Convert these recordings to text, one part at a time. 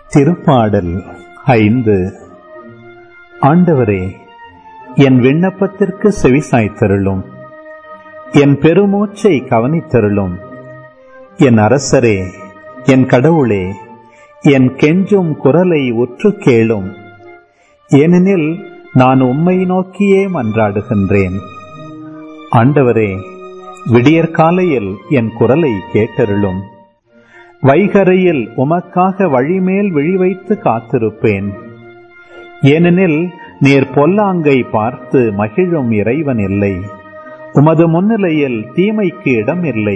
திருப்பாடல் ஐந்து ஆண்டவரே என் விண்ணப்பத்திற்கு செவிசாய்த்தருளும் என் பெருமூச்சை கவனித்தருளும் என் அரசரே என் கடவுளே என் கெஞ்சும் குரலை உற்று கேளும் ஏனெனில் நான் உம்மை நோக்கியே மன்றாடுகின்றேன் ஆண்டவரே விடியற்காலையில் என் குரலை கேட்டருளும் வைகரையில் உமக்காக வழிமேல் விழிவைத்து காத்திருப்பேன் ஏனெனில் நீர் பொல்லாங்கை பார்த்து மகிழும் இறைவன் இல்லை உமது முன்னிலையில் தீமைக்கு இடம் இல்லை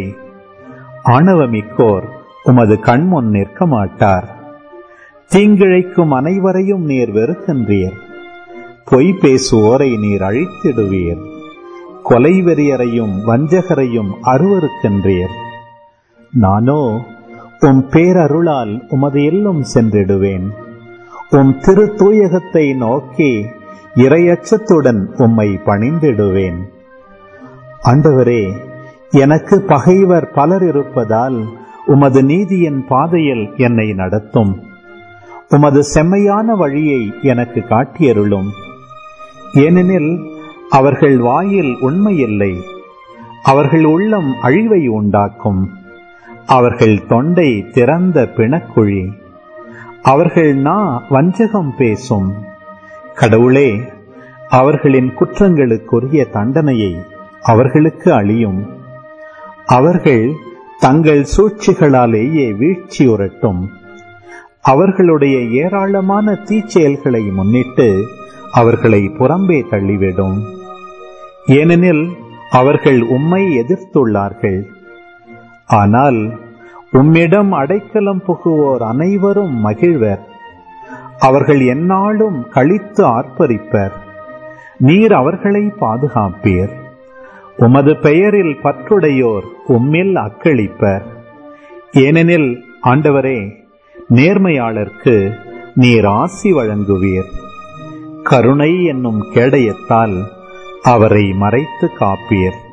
ஆணவமிக்கோர் உமது கண்முன் நிற்க மாட்டார் தீங்கிழைக்கும் அனைவரையும் நீர் வெறுக்கின்றீர் பொய் பேசுவோரை நீர் அழித்திடுவீர் கொலைவெறியரையும் வஞ்சகரையும் அருவருக்கின்றீர் நானோ உம் பேரருளால் உமது எல்லும் சென்றிடுவேன் உம் திரு தூயகத்தை நோக்கி இரையச்சத்துடன் உம்மை பணிந்திடுவேன் ஆண்டவரே எனக்கு பகைவர் பலர் இருப்பதால் உமது நீதியின் பாதையில் என்னை நடத்தும் உமது செம்மையான வழியை எனக்கு காட்டியருளும் ஏனெனில் அவர்கள் வாயில் உண்மையில்லை அவர்கள் உள்ளம் அழிவை உண்டாக்கும் அவர்கள் தொண்டை திறந்த பிணக்குழி அவர்கள் நா வஞ்சகம் பேசும் கடவுளே அவர்களின் குற்றங்களுக்குரிய தண்டனையை அவர்களுக்கு அழியும் அவர்கள் தங்கள் சூழ்ச்சிகளாலேயே வீழ்ச்சியுறட்டும் அவர்களுடைய ஏராளமான தீச்செயல்களை முன்னிட்டு அவர்களை புறம்பே தள்ளிவிடும் ஏனெனில் அவர்கள் உம்மை எதிர்த்துள்ளார்கள் ஆனால் உம்மிடம் அடைக்கலம் புகுவோர் அனைவரும் மகிழ்வர் அவர்கள் எந்நாளும் கழித்து ஆர்ப்பரிப்பர் நீர் அவர்களை பாதுகாப்பீர் உமது பெயரில் பற்றுடையோர் உம்மில் அக்களிப்பர் ஏனெனில் ஆண்டவரே நேர்மையாளர்க்கு நீர் ஆசி வழங்குவீர் கருணை என்னும் கேடயத்தால் அவரை மறைத்து காப்பீர்